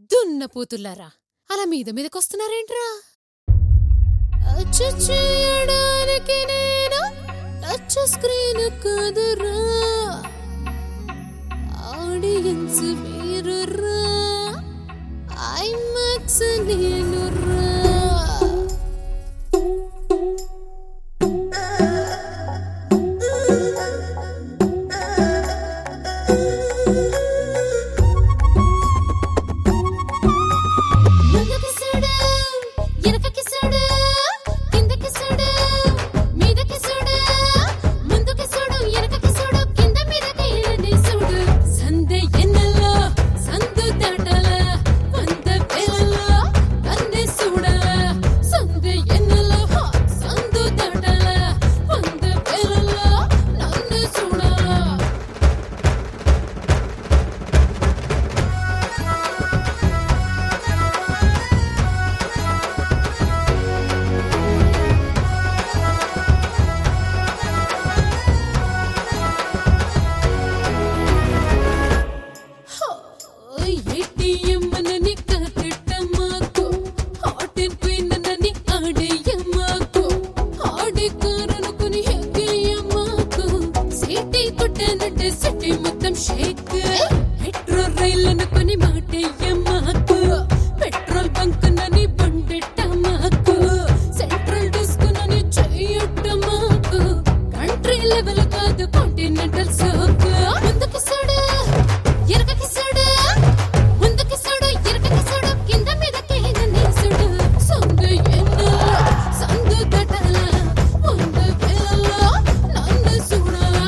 దున్నపోతుల్లారా అలా మీద మీదకొస్తున్నారేంట్రా చేయడానికి నేను టచ్ స్క్రీన్ కాదురా ఆడియన్స్ మీరురా ఐమాక్స్ నేనురా ముందుకి చూడు వెనకకి చూడు కిందకి చూడు మీదకి చూడు ముందుకి చూడు వెనకకి చూడు కింద మీదకి ఇళ్ళని చూడు సందే ఎన్నెల్లో సందు దాటాల వంద వేలలో అన్ని చూడాల సందే ఎన్నెల్లో సందు దాటాల వంద వేలలో నన్ను చూడాల ఏటీఎం అనని కట్టమాకు హాట్ అండ్ క్వీన్ అనని ఆడేయమాకు ఆడే కారనుకుని ఎగ్గేయమాకు సిటీ కొట్టానంటే సిటీ మొత్తం షేక్ మెట్రో రైల్ అనుకుని మాటేయమాకు పెట్రోల్ బంక్ నని బండెట్టమాకు సెంట్రల్ డిస్క్ నని చెయ్యట్టమాకు కంట్రీ లెవెల్ కాదు కాంటినెంటల్ సోకు ముందుకు చూడు ఎరకకి చూడు ముందుకి చూడు ఎరకకి చూడు కింద మీదకి నన్ను చూడు సందు ఎందు సందు దటల ముందు వేళలో నన్ను చూడాలా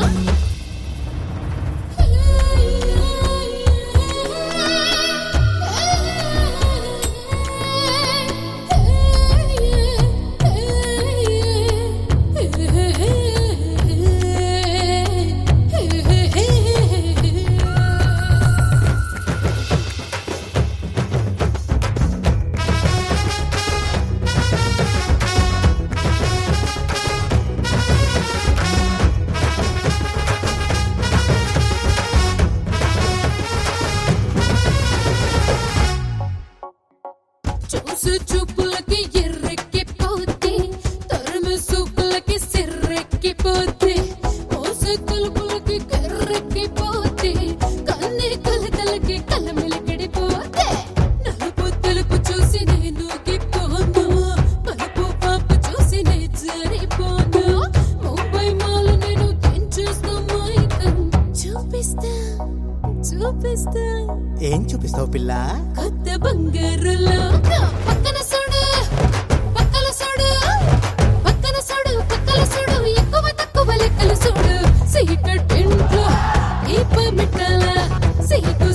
చూసు చూపులకి ఎర్రెక్కి పోతే తరుము సూపులకి సిర్రెక్కి పోతే మోస కలుపులకి కర్రెక్కి పోతే కన్నే కలతలకి కలమిలకిడి పోతే నలుపు తెలుపు చూసి నేను గిపోను పలుపు పాపు చూసి నే జారిపోను ముంబై మాలు నేను తెంచేస్తా మైకం చూపిస్తా చూపిస్తా ఏం చూపిస్తావు పిల్ల కొత్త బంగారు లోకం పక్కన చూడు పక్కల చూడు పక్కన చూడు పక్కల చూడు ఎక్కువ తక్కువ లెక్కలు చూడు సీక్రెట్ ఇంట్లో దీప మిట్టాల సీకు